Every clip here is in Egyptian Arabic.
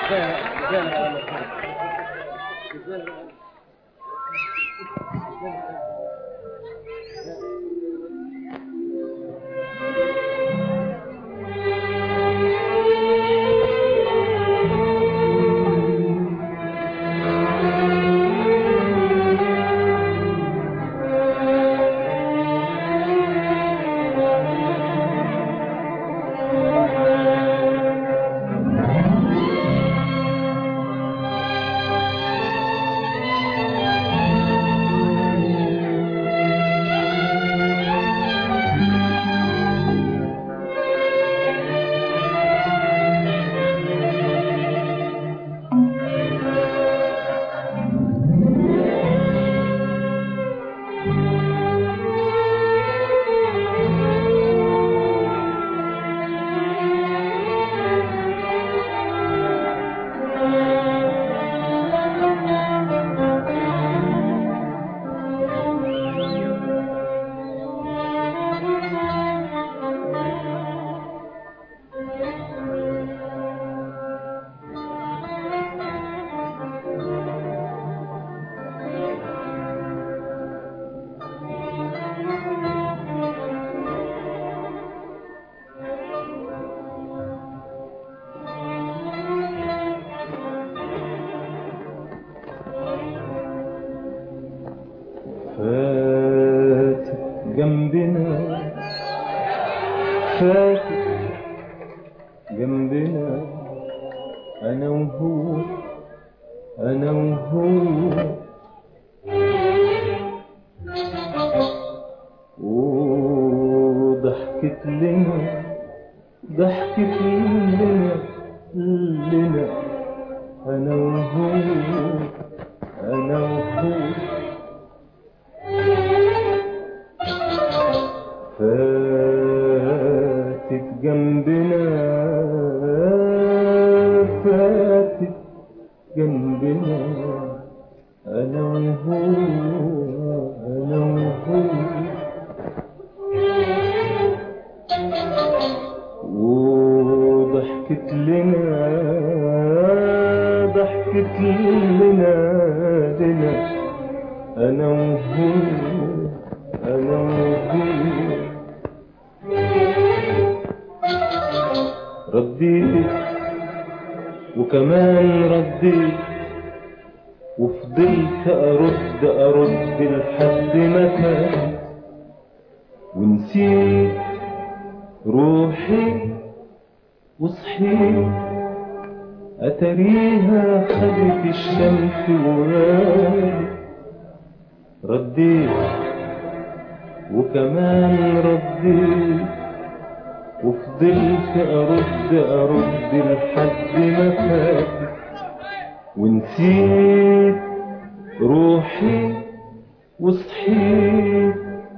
فات جنبنا فات جنبنا انا وهو انا وهو وضحكت لنا ضحكت لنا لنا انا وهو انا وهو فاتت جنبنا فاتت جنبنا انا وهو انا وهو وضحكت لنا ضحكت لنا لنا انا وهو انا وهو رديت وكمان رديت وفضلت ارد ارد لحد ما كان ونسيت روحي وصحيت اتريها خدت الشمس وغابت رديت وكمان رديت وفضلت أرد أرد لحد ما فات ونسيت روحي وصحيت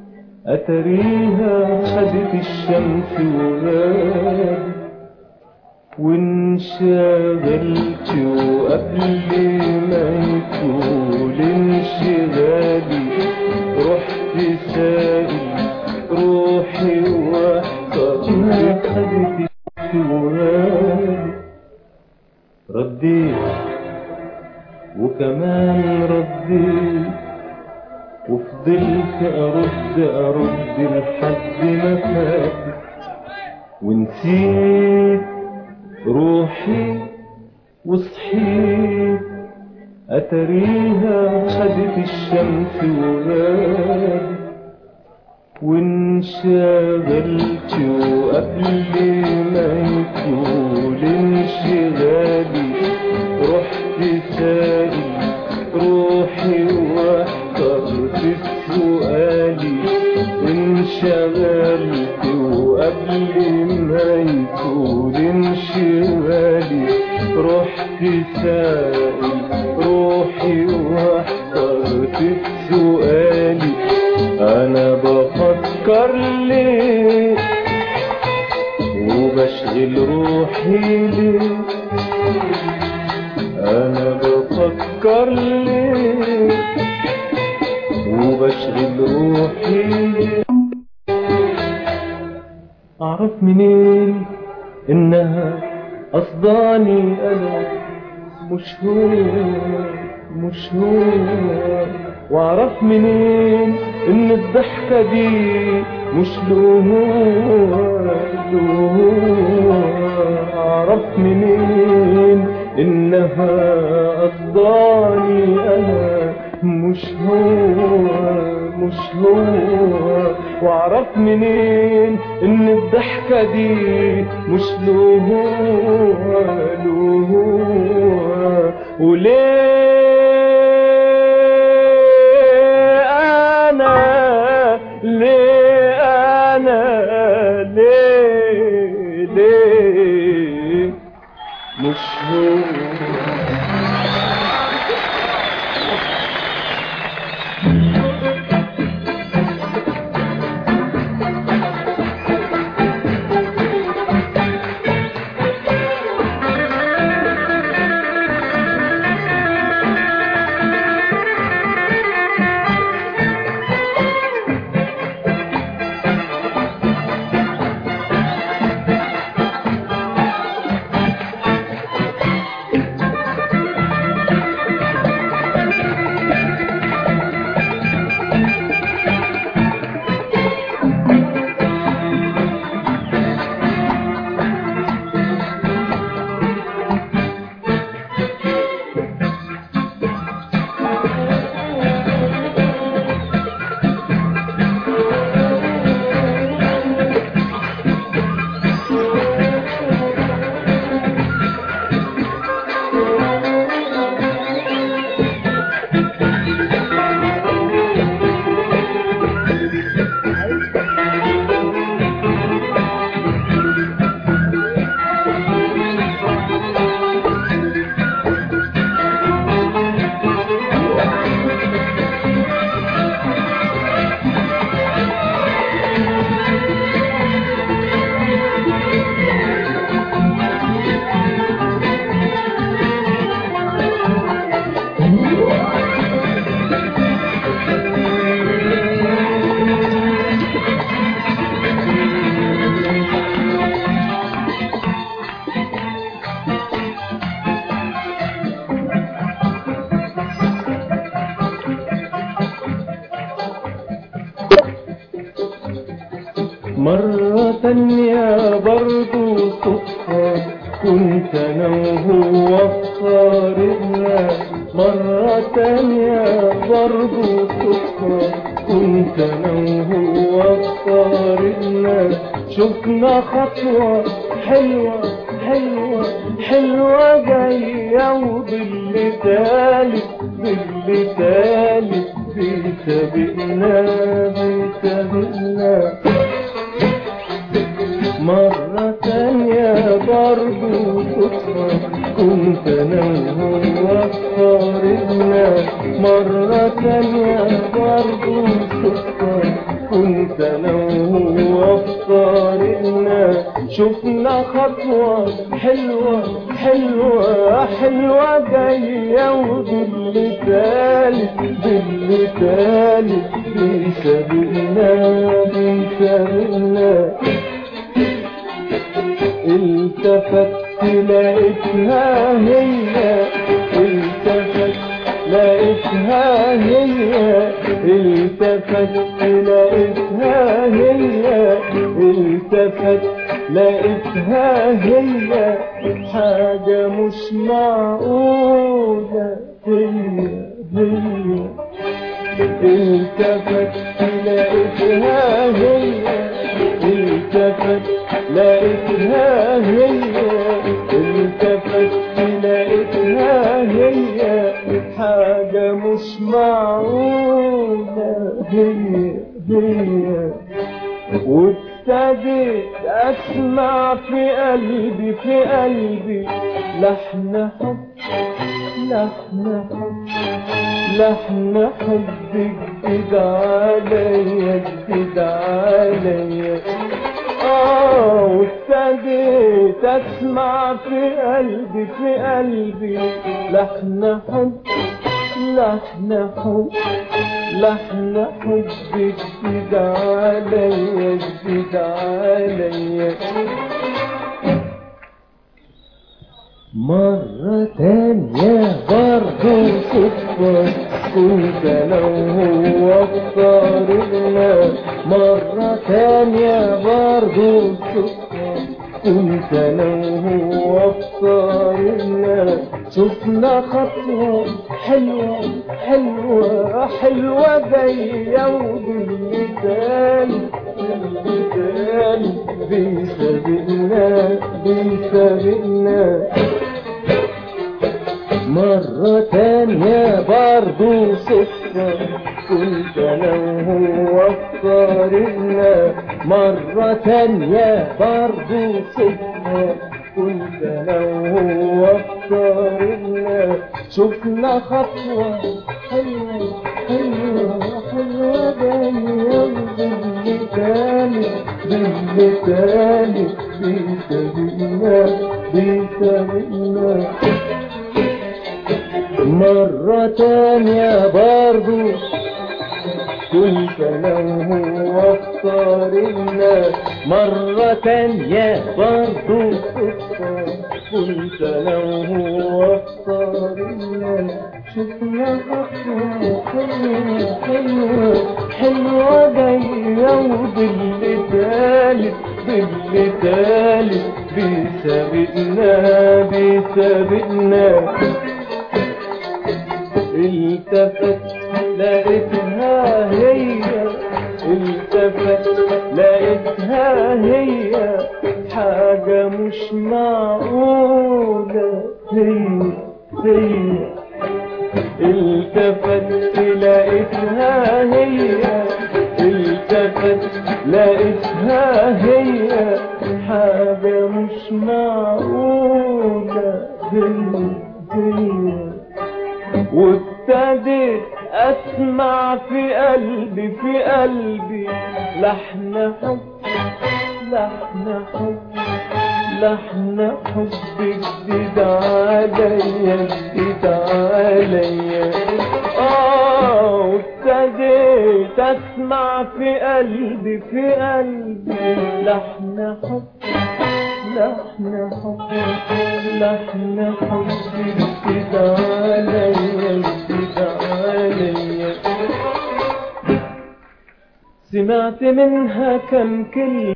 أتريها خدت الشمس وغابت وانشغلت وقبل ما يطول انشغالي رحت سائل روحي واحترت خدت السؤال رديت وكمان رديت وفضلت أرد أرد لحد ما فات ونسيت روحي وصحيت أتريها خدت الشمس وغابت وانشغلت وقبل ما يطول انشغالي رحت سائل روحي واحترت في سؤالي انشغلت وقبل ما يطول انشغالي رحت سائل روحي واحترت في سؤالي انا بفكر ليه وبشغل روحي ليه انا بفكر ليه وبشغل روحي ليه اعرف منين انها قصداني انا مش هو مش هو واعرف منين ان الضحكة دي مش له هو له هو اعرف منين انها قصداني انا مش هو مش هو واعرف منين ان الضحكة دي مش له هو له هو وليه انا ليه انا ليه ليه مش هو مرة تانية برضو صدفة كنت انا وهو اختارنا مرة تانية برضو صدفة كنت انا وهو اختارنا شفنا خطوة حلوة حلوة حلوة جاية وباللي تالت باللي تالت بيسابقنا بيسابقنا مرة تانية برضو صدفة كنت انا وهو اختارنا مرة تانية برضو صدفة كنت انا وهو اختارنا شفنا خطوة حلوة حلوة حلوة جاية وباللي تالت باللي تالت بيسابقنا بيسابقنا التفت لقيتها هي التفت لقيتها هي التفت لقيتها هي التفت لقيتها هي حاجة مش معقولة هي هي التفت لقيتها هي التفت لقيتها هي التفت لقيتها هي حاجة مش معقولة هي هي وابتديت اسمع في قلبي في قلبي لحن حب لحن حب لحن حب جديد عليا جديد عليا اه وابتديت اسمع في قلبي في قلبي لحن حب لحن حب لحن حب جديد عليا جديد عليا مرة تانية برضو صدفة كنت انا وهو افترقنا مرة تانية برضو صدفة كنت انا وهو افترقنا شفنا خطوة حلوة حلوة حلوة جاية وبالمثال بالمثال بيسابقنا بيسابقنا مرة تانية برضو صدفة كنت انا وهو افترقنا مرة تانية برضو صدفة كنت انا وهو افترقنا شفنا خطوة حلوة حلوة حلوة جاية باللي تاني باللي تاني بيسابقنا بيسابقنا مرة تانية برضو كنت انا وهو افترقنا مرة تانية برضو صدفة كنت انا وهو افترقنا شفنا خطوة حلوة حلوة حلوة جاية وباللي تالت باللي تالت بيسابقنا بيسابقنا التفت لقيتها هي التفت لقيتها هي حاجة مش معقولة هي هي التفت لقيتها هي التفت لقيتها هي حاجة مش معقولة هي هي وابتديت اسمع في قلبي في قلبي لحن حب لحن حب لحن حب جديد عليا جديد عليا اه وابتديت اسمع في قلبي في قلبي لحن حب لحن حب لحن حب جديد عليا جديد عليا سمعت منها كم كلمة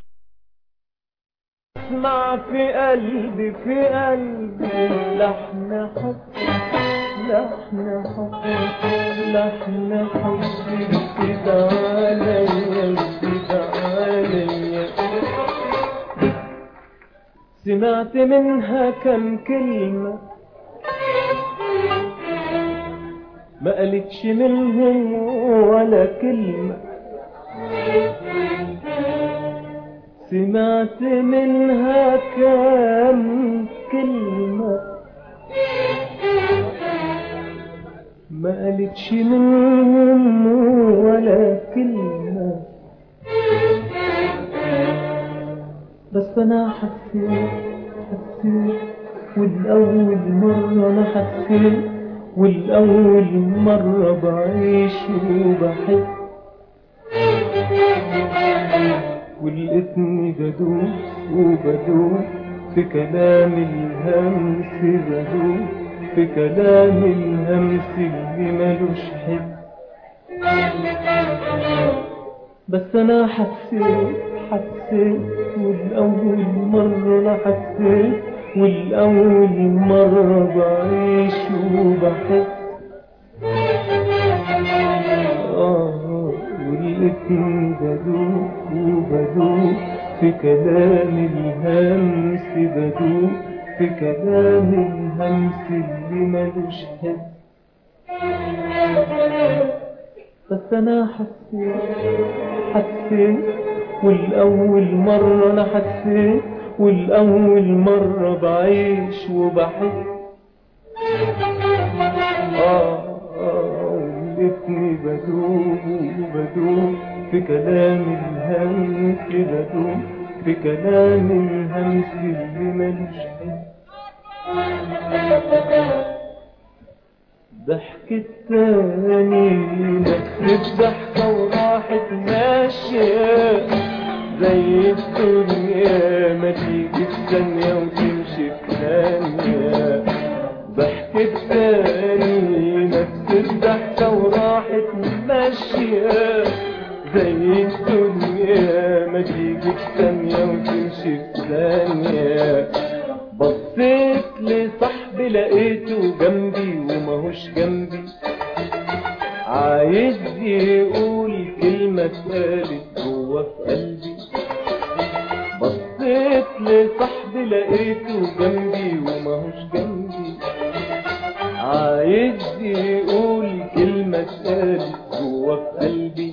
اسمع في قلبي في قلبي لحن حب لحن حب لحن حب جديد عليا جديد عليا سمعت منها كم كلمة ما قالتش منهم ولا كلمة سمعت منها كم كلمة ما قالتش منهم ولا كلمة بس انا حسيت حسيت والاول مرة انا حسيت والاول مرة بعيش وبحب ولقيتني بدوب وبدوب في كلام الهمس بدوب في كلام الهمس اللي ملوش حب بس انا حسيت حسيت والاول مرة انا حسيت والاول مرة بعيش وبحس آه ولقيتني بدوب وبدوب في كلام الهمس بدوب في كلام الهمس اللي ملوش حس بس انا حسيت حسيت والاول مرة انا حسيت والاول مرة بعيش وبحس آه آه ولقيتني بدوب وبدوب في كلام الهمس بدوب في كلام الهمس اللي ملوش حس ضحكت تاني نفس الضحكة وراحت ماشية زي الدنيا ما تيجي في ثانية وتمشي في ثانية صاحبي لقيته جنبي وماهوش جنبي عايز يقول كلمة اتقالت جوا في قلبي بصيت لصاحبي لقيته جنبي وماهوش جنبي عايز يقول كلمة اتقالت جوا في قلبي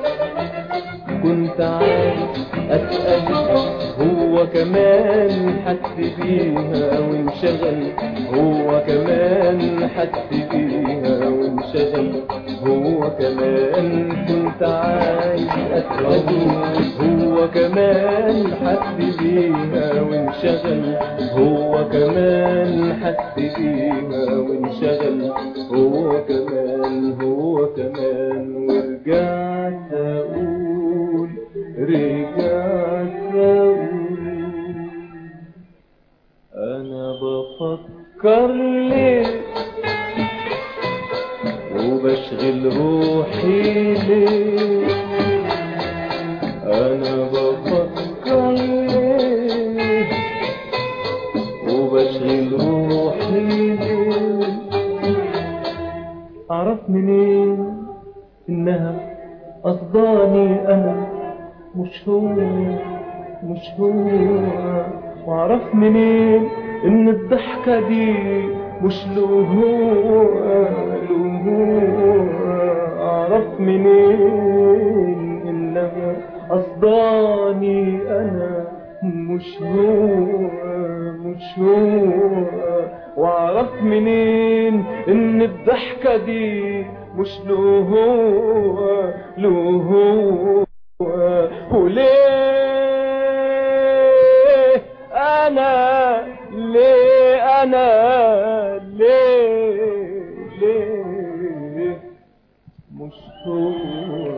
كنت عايز أسأل هو كمان حس بيها وانشغل هو كمان حس بيها وانشغل هو كمان كنت عايز أسأل هو كمان حس بيها وانشغل هو كمان حس بيها وانشغل هو كمان هو كمان ورجعت أقول رجعت أقول أنا بفكر ليه وبشغل روحي ليه أنا بفكر ليه وبشغل روحي ليه أعرف منين إنها قصداني أنا مش هو مش هو وأعرف منين إن الضحكة دي مش له هو له هو أعرف منين إنها قصداني أنا مش هو مش هو واعرف منين ان الضحكة دي مش له هو له هو وليه انا ليه انا ليه ليه مش هو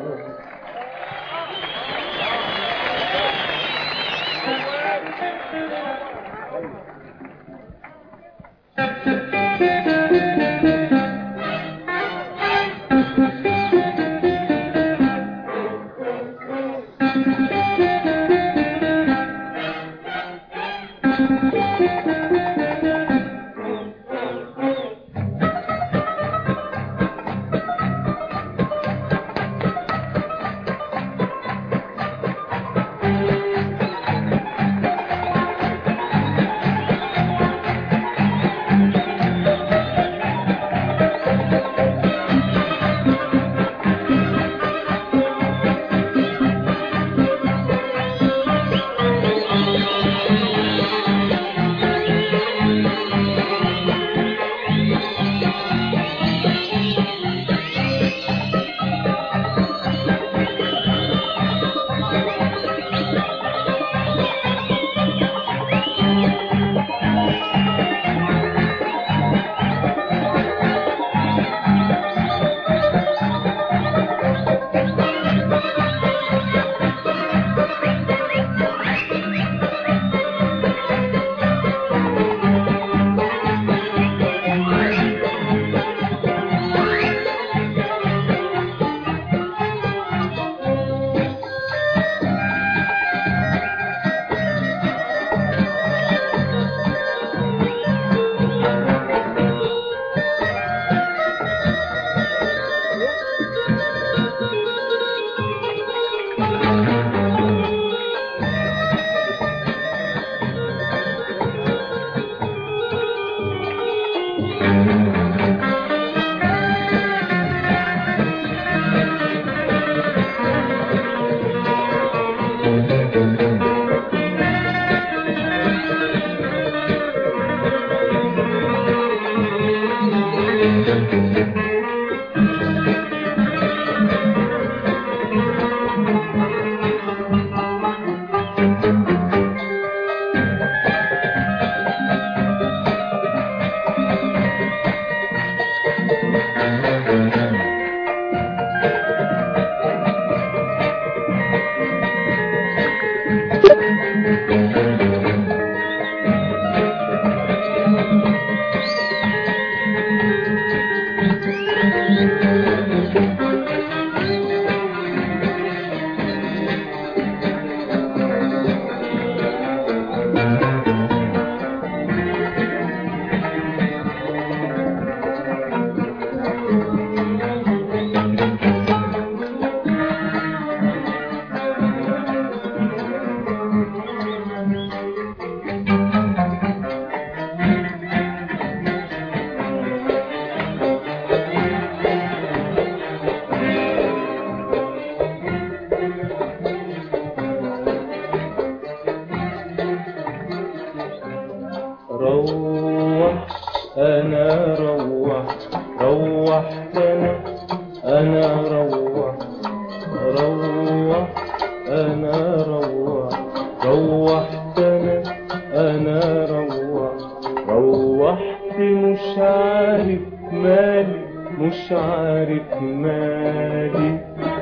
انا روح روحت انا انا روح روح انا روح روحت انا انا روح روحت مش عارف مالي مش عارف مالي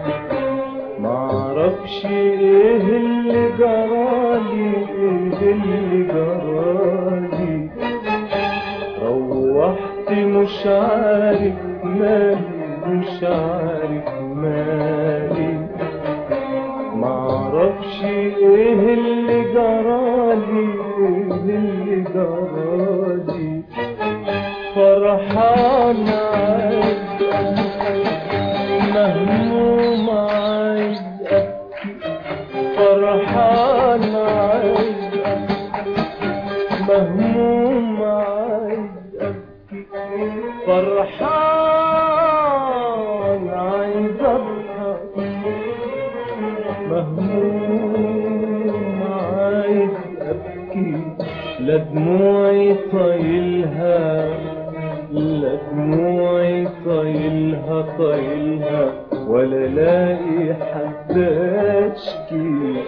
معرفش ايه اللي جرالي ايه اللي جرالي روحت مش عارف مالي مش عارف مالي معرفش ايه اللي جرالي ايه اللي جرالي فرحان عايز مهموم عايز ابكي فرحان عايز مهموم عايز ابكي فرحان عايز اضحك مهموم عايز ابكي لا دموعي طايلها لا دموعي طايلها طايلها ولا لاقي حد اشكي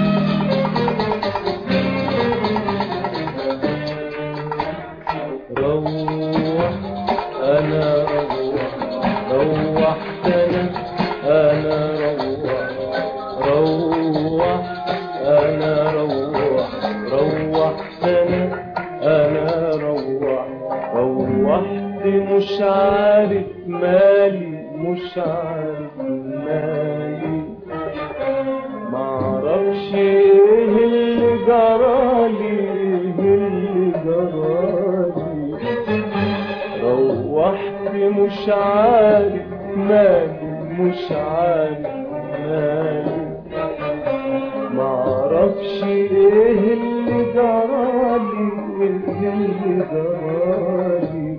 روح انا روح روحت انا انا روح روح انا روح روحت انا انا روح روحت مش عارف مالي مش عارف مالي معرفش ايه اللي جرالي ايه اللي جرالي روحت مش عارف مالي مش عارف مالي معرفش ايه اللي جرالي ايه اللي جرالي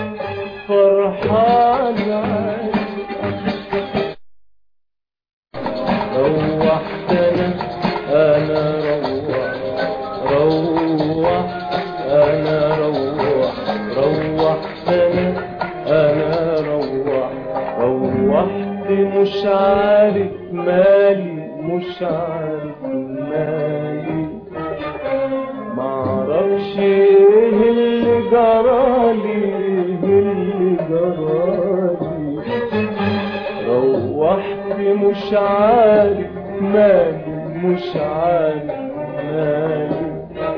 فرحان عايز روحت انا انا روح روح انا روح روحت انا انا روح روحت مش عارف مالي مش عارف مالي معرفش ايه اللي جرالي ايه اللي جرالي روحت مش عارف مالي مش عارف مالي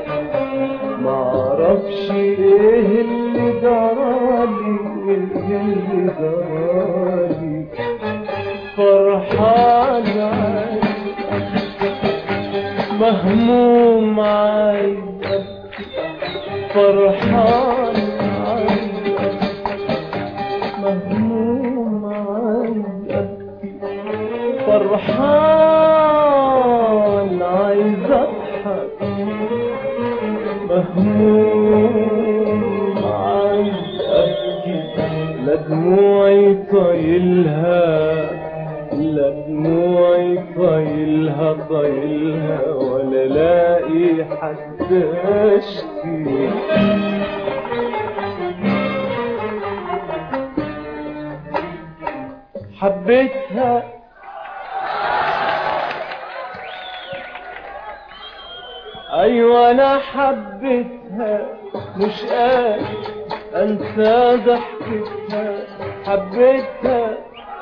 معرفش ايه اللي جرالي ايه اللي جرالي فرحان عايز مهموم عايز ابكي فرحان عايز ابكي مهموم عايز ابكي فرحان عايز اضحك مهموم عايز ابكي لا دموعي طايلها لا دموعي طايلها طايلها ولا لاقي حد اشكي حبيتها ايوه انا حبيتها مش قادر انسى ضحكتها حبيتها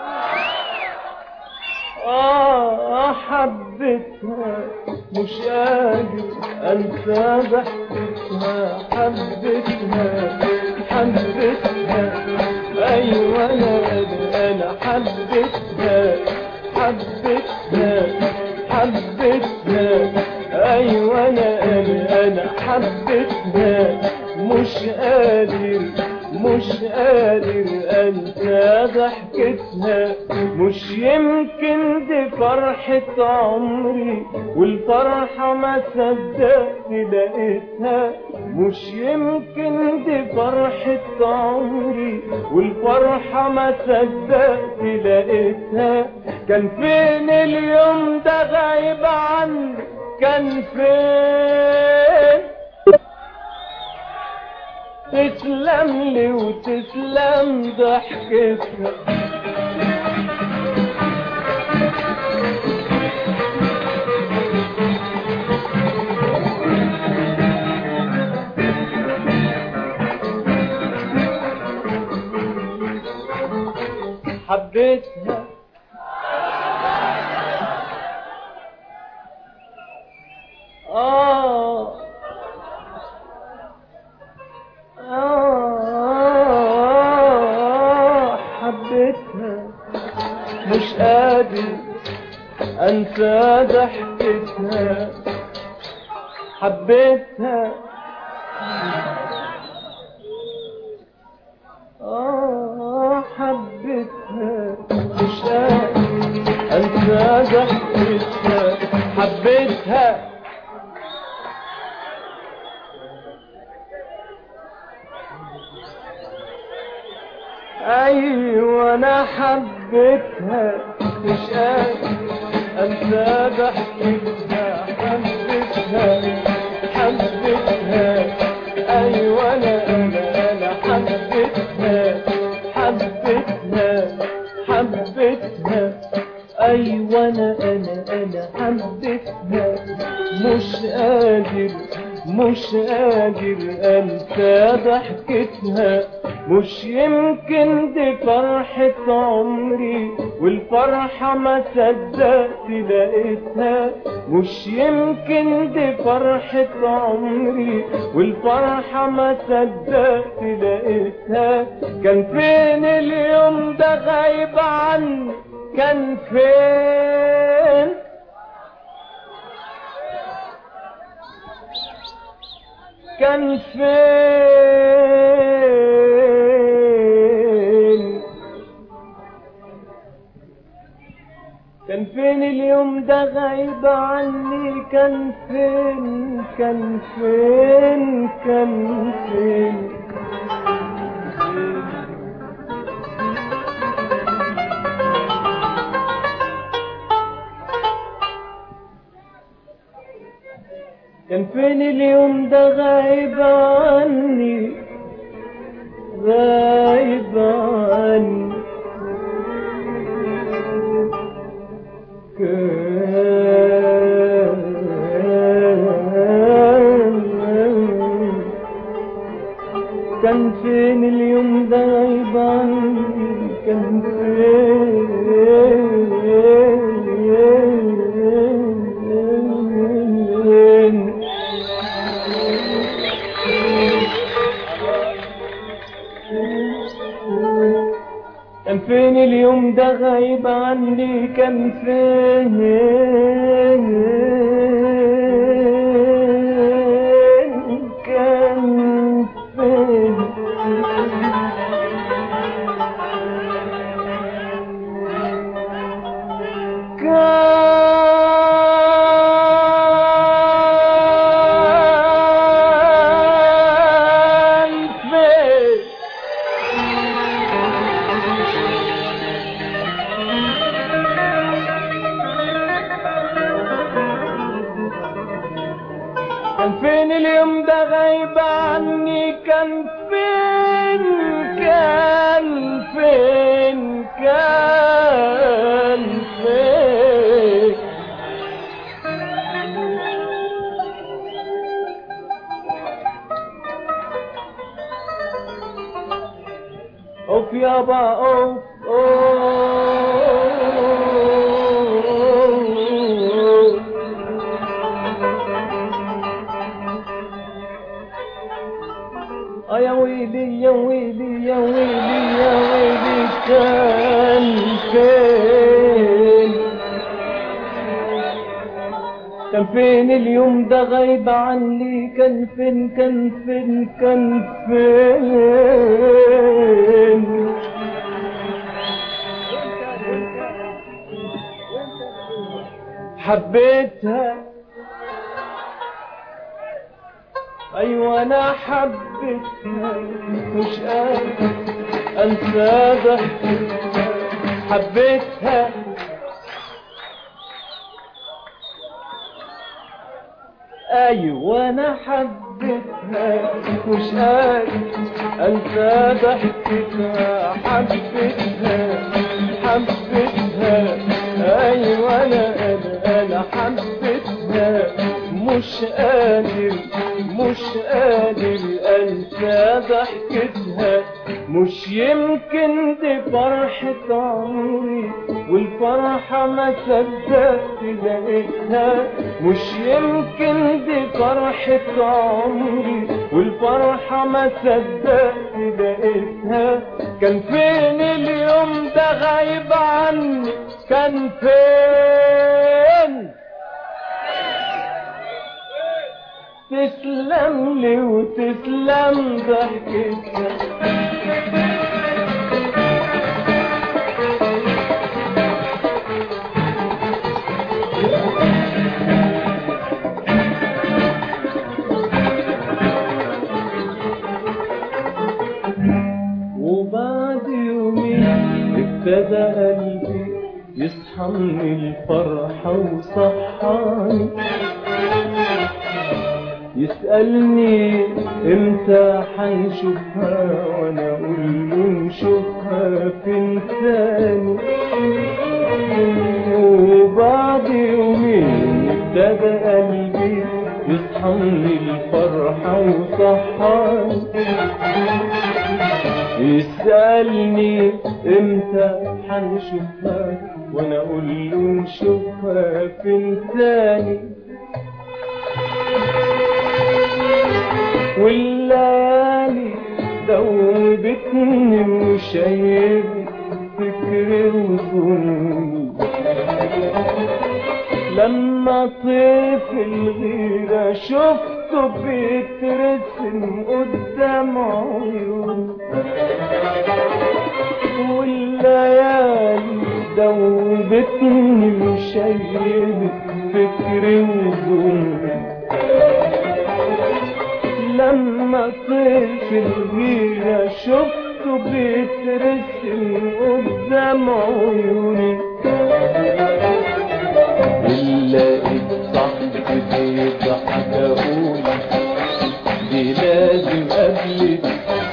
آه حبيتها مش قادر أنسى ضحكتها حبيتها حبيتها أيوة أنا أنا حبيتها حبيتها حبيتها أيوة أنا أنا أنا حبيتها مش قادر مش قادر انسى ضحكتها مش يمكن دي فرحة عمري والفرحة ما صدقت لقيتها مش يمكن دي فرحة عمري والفرحة ما صدقت لقيتها كان فين اليوم ده غايب عني كان فين تسلم لي وتسلم ضحكتها حبيتها آه آه حبيتها مش قادر أنسى ضحكتها حبيتها آه حبيتها مش قادر أنسى ضحكتها حبيتها أيوة أنا حبيتها مش قادر أنسى ضحكتها حبيتها حبيتها أيوة أنا أنا أنا حبيتها حبيتها حبيتها أيوة أنا أنا أنا حبيتها مش قادر مش قادر أنسى ضحكتها مش يمكن دي فرحة عمري والفرحة ما صدقت لقيتها مش يمكن دي فرحة عمري والفرحة ما صدقت لقيتها كان فين اليوم ده غايب عني كان فين كان فين كان فين اليوم ده غايب عني كان فين كان فين كان فين كان فين اليوم ده غايب عني غايب عني كان كان فين اليوم ده غايب عني كان فين كان فين اليوم ده غايب عني كان فين كان فين كان فين كان فين اليوم ده غايب عني كان فين كان فين كان فين اوف يابا اوف اوف آه يا ويلي يا ويلي يا ويلي يا ويلي كان فين كان فين اليوم ده غايب عني كان فين كان فين كان فين حبيتها ايوه انا حبيتها مش قادر انسى ضحكتها حبيتها ايوه انا حبيتها حبيتها مش قادر انسى ضحكتها حبيتها حبيتها ايوه انا انا انا حبيتها مش قادر مش قادر انسى ضحكتها مش يمكن دي فرحة عمري والفرحة ما صدقت لقيتها مش يمكن دي فرحة عمري والفرحة ما صدقت لقيتها كان فين اليوم ده غايب عني كان فين تسلم لي وتسلم ضحكتها وبعد يومين ابتدى قلبي يصحى من الفرحة وصحاني يسألني امتى حنشوفها وانا اقول له نشوفها فين تاني وبعد يومين ابتدى قلبي يصحى من الفرحة وصحاني يسألني امتى حنشوفها وانا اقول له نشوفها فين تاني والليالي دوبتني وشايبت فكري وظنوني لما طيف الغيرة شفته بيترسم قدام عيوني والليالي دوبتني وشايبت فكري وظنوني لما طيف الغيرة شفته بيترسم قدام عيوني لقيت صاحبتي بيضحك اقول دي لازم قبلت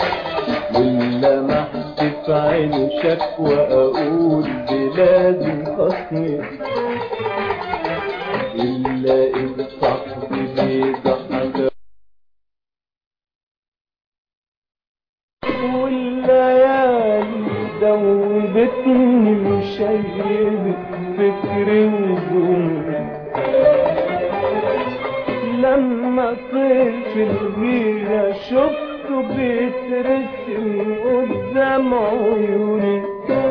ولمحت في عيني شكوى اقول دي لازم خصمي لقيت صاحبتي بيضحك والليالي دوبتني وشيبت فكري وظنوني لما طيف الغيرة شفته بيترسم قدام عيوني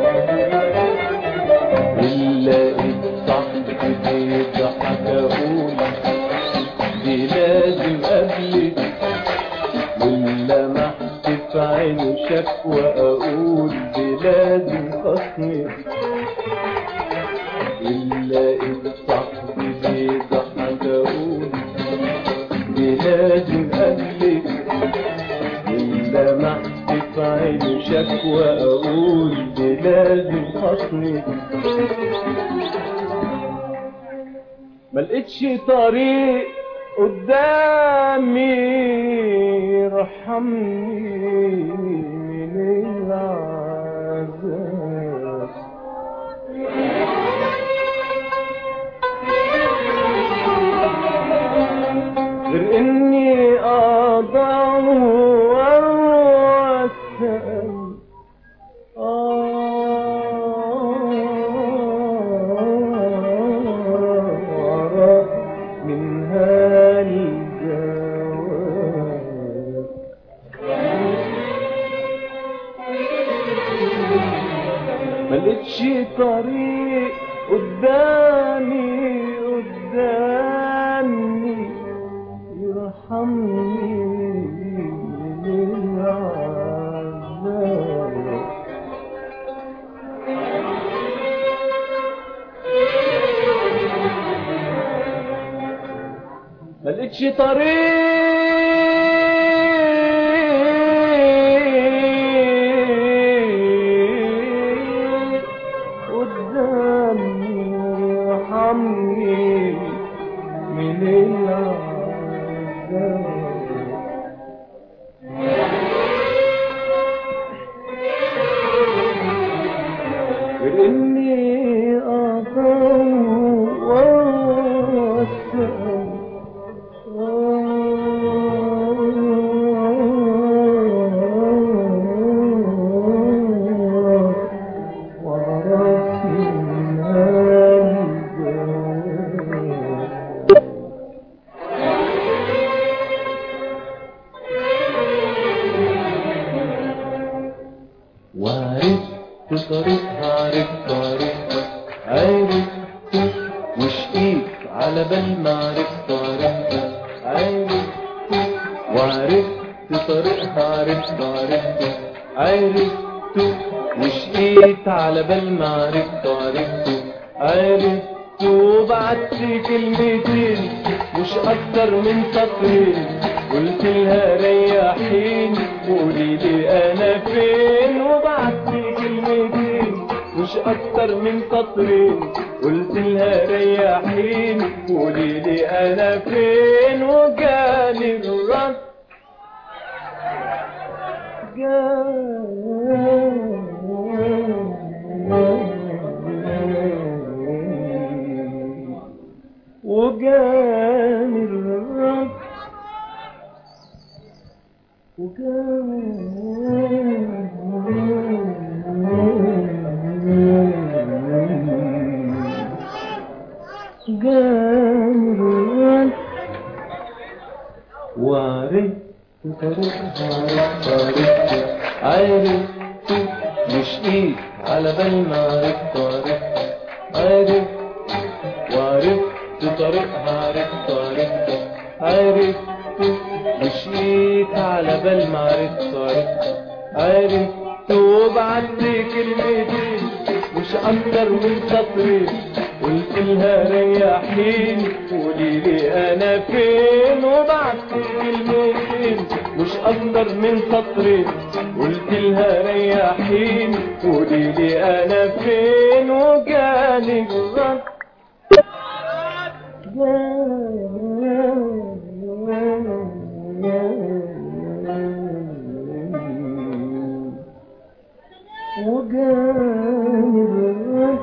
لقيت صاحبتي بيضحك اقول دي لازم قبلت ولمحت في عيني شكوى اقول دي لازم خصمي لقيت صاحبي بيضحك اقول دي لازم قبلك لمحت في عيني شكوى اقول دي لازم خصمي ملقتش طريق قدامي ارحمني من العذاب غير اني اضع واسال منها الجواب ملقتش طريق قدامي قدامي يرحمني من العذاب ملقتش طريق قدامي يرحمني من العذاب وعرفت طريقها عرفت عرفت عرفت وشقيت على بال ما عرفت عرفت عرفت وعرفت طريقها عرفت عرفت عرفت وشقيت على بال ما عرفت عرفت عرفت وبعت كلمتين مش اكتر من سطرين قلت لها ريحين قولي لي انا فين وبعت كلمتين مش اكتر من سطرين قلت لها ريحين قولي لي انا فين وجاني الرد جاني وجاني الرد وجاني جاني الرد وعرفت طريقها عرفت عرفت مشيت على بال ما عرفت عرفت عرفت وعرفت طريقها عرفت عرفت عرفت مشيت على بال ما عرفت عرفت عرفت وبعت كلمتين مش اكتر من سطرين قلت لها ريحين قولي لي انا فين وبعت كلمتين مش اكتر من سطرين قلت لها ريحين قولي لي انا فين وجاني الرد وجاني الرد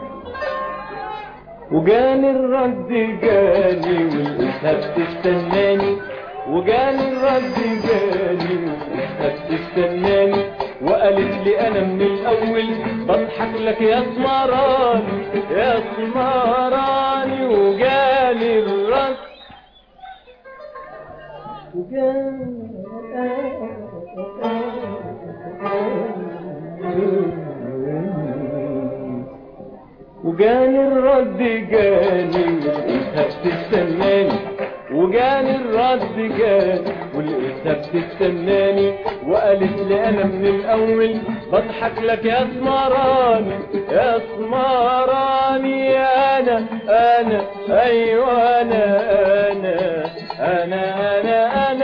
وجاني الرد جاني والقصة بتستناني وجاني الرد جاني والقصة بتستناني وقالت لي انا من الاول بضحك لك يا سمراني يا سمراني وجاني الرد وجاني وجاني الرد جاني ولقيتها بتستناني وجاني الرد جاني ولقيتها بتستناني وقالت لي انا من الاول بضحك لك يا سمراني يا سمراني انا انا ايوه انا انا انا انا, أنا